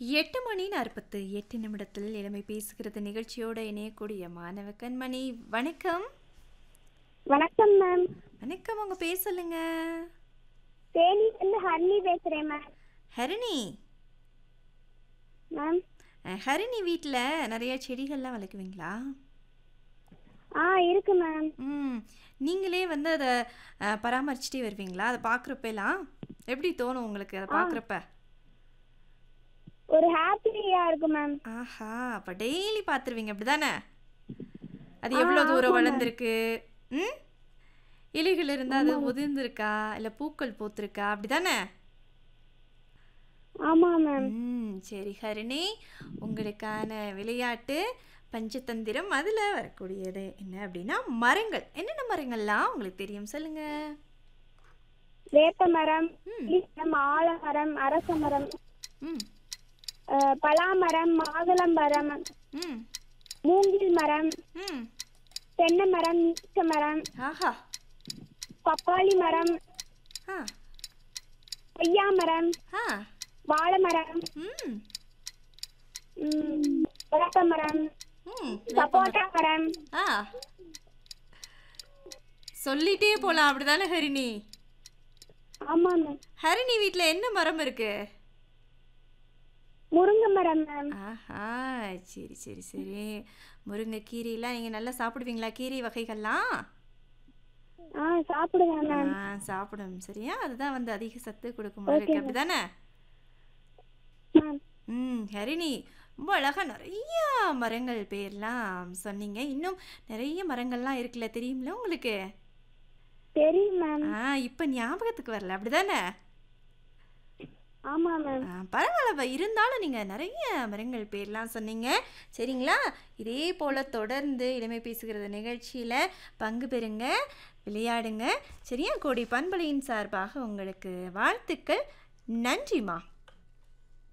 எட்டு மணி நாற்பத்து எட்டு நிமிடத்தில் இளமை பேசுகிறது நிகழ்ச்சியோட இணையக்கூடிய மாணவ கண்மணி வணக்கம் வணக்கம் மேம் வணக்கம் உங்க பேர் சொல்லுங்க தேனியிலிருந்து ஹர்னி பேசுறேன் மேம் ஹரிணி மேம் அஹ், ஹரிணி வீட்டில் நிறைய செடிகள்லாம் வளர்க்குவீங்களா ஆ இருக்கு மேம் ம் நீங்களே வந்து அதை அஹ், பராமரிச்சுட்டே வருவீங்களா அதை பார்க்குறப்பெல்லாம் எப்படி தோணும் உங்களுக்கு அதை பார்க்குறப்ப ஒரு ஹாப்பியா இருக்கு மேம் ஆஹா அப்போ டெய்லி பார்த்துருவீங்க அப்படிதானே அது ஆ, எவ்வளோ தூரம் ஆமா, வளர்ந்துருக்கு ம் இலைகள் இருந்தால் அது உதிர்ந்திருக்கா இல்லை பூக்கள் பூத்திருக்கா அப்படிதானே ஆமா மேம் ம் சரி ஹரிணி உங்களுக்கான விளையாட்டு பஞ்சதந்திரம் அதில் வரக்கூடியது என்ன அப்படின்னா மரங்கள் என்னென்ன மரங்கள்லாம் உங்களுக்கு தெரியும் சொல்லுங்க வேப்ப மரம் ம். மரம் ஆலமரம் அரச மரம் ம் அஹ், பலாமரம் மாதுளம் மரம் ம் மூங்கில் மரம் ம் தென்னை மரம் நீச்ச மரம் ஆஹா பப்பாளி மரம் ஆ கொய்யா மரம் ஆ வாழை மரம் ம் ம், வேப்ப மரம் ம் சப்போட்டா மரம் ஆ சொல்லிட்டே போலாம் அப்படிதானே ஹரிணி ஆமா மேம் ஹரிணி வீட்டில் என்ன மரம் இருக்கு முருங்கை மரம் மேம் ஆஹா சரி சரி சரி முருங்கைக்கீரையெல்லாம் நீங்கள் நல்லா சாப்பிடுவீங்களா கீரை வகைகள்லாம் ஆ சாப்பிடுவேன் மேம் ஆ சாப்பிடும் சரியா அதுதான் வந்து அதிக சத்து கொடுக்கும் உங்களுக்கு அப்படிதானே மேம் ம் ஹரிணி ரொம்ப அழகாக நிறைய மரங்கள் பேர்லாம் சொன்னீங்க இன்னும் நிறைய மரங்கள்லாம் இருக்குல்ல தெரியுமில உங்களுக்கு தெரியும் மேம் ஆ இப்போ ஞாபகத்துக்கு வரல அப்படிதானே ஆமா மேம் ஆ, பரவாயில்ல இருந்தாலும் நீங்கள் நிறைய மரங்கள் பேர்லாம் சொன்னீங்க சரிங்களா இதே போல் தொடர்ந்து இளமை பேசுகிறது நிகழ்ச்சியில் பங்கு பெறுங்க விளையாடுங்க சரியா கோடி பண்பலையின் சார்பாக உங்களுக்கு வாழ்த்துக்கள் நன்றிம்மா